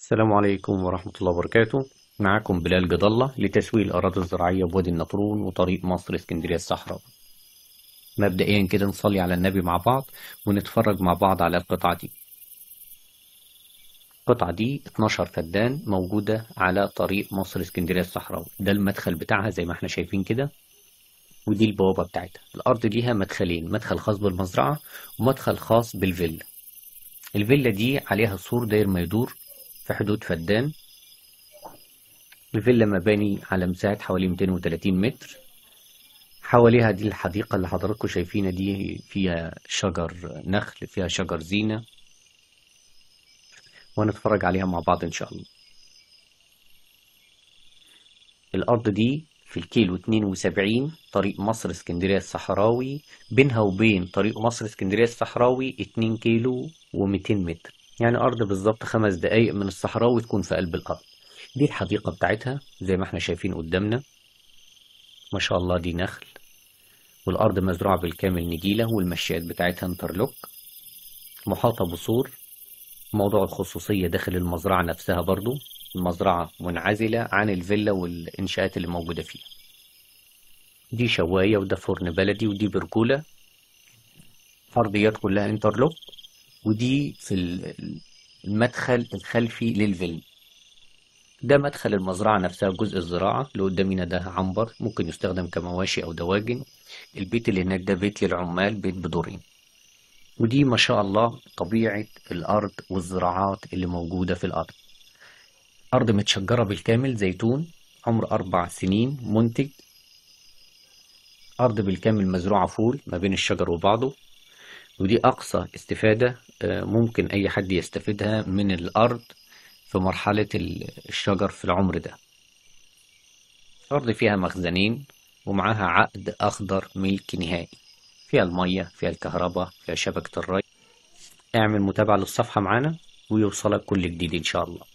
السلام عليكم ورحمة الله وبركاته معكم بلال جد الله لتسويق الأراضي الزراعية بوادي النطرون وطريق مصر اسكندرية الصحراء مبدئيا كده نصلي على النبي مع بعض ونتفرج مع بعض على القطعة دي القطعة دي 12 فدان موجودة على طريق مصر اسكندرية الصحراء ده المدخل بتاعها زي ما احنا شايفين كده ودي البوابة بتاعتها الأرض ليها مدخلين مدخل خاص بالمزرعة ومدخل خاص بالفيلا الفيلا دي عليها سور داير ما يدور في حدود فدان الفيلا مباني على مساحة حوالي 230 متر حواليها دي الحديقة اللي حضراتكم شايفينها دي فيها شجر نخل فيها شجر زينة ونتفرج عليها مع بعض إن شاء الله الأرض دي في الكيلو 72 طريق مصر اسكندرية الصحراوي بينها وبين طريق مصر اسكندرية الصحراوي 2 كيلو و200 متر يعني أرض بالظبط خمس دقايق من الصحراوي تكون في قلب الأرض دي الحديقة بتاعتها زي ما احنا شايفين قدامنا ما شاء الله دي نخل والأرض مزروعة بالكامل نجيلة والمشيات بتاعتها انترلوك محاطة بسور موضوع الخصوصية داخل المزرعة نفسها برضو المزرعة منعزلة عن الفيلا والإنشاءات اللي موجودة فيها دي شواية وده فرن بلدي ودي برجولة أرضيات كلها انترلوك ودي في المدخل الخلفي للفيلا ده مدخل المزرعة نفسها جزء الزراعة اللي قدامنا ده عنبر ممكن يستخدم كمواشي أو دواجن البيت اللي هناك ده بيت للعمال بيت بدورين ودي ما شاء الله طبيعة الأرض والزراعات اللي موجودة في الأرض أرض متشجرة بالكامل زيتون عمر أربع سنين منتج أرض بالكامل مزروعة فول ما بين الشجر وبعضه ودي أقصى استفادة ممكن أي حد يستفيدها من الأرض في مرحلة الشجر في العمر ده أرض فيها مخزنين ومعاها عقد أخضر ملك نهائي فيها المية فيها الكهرباء فيها شبكة الري اعمل متابعة للصفحة معانا ويوصلك كل جديد إن شاء الله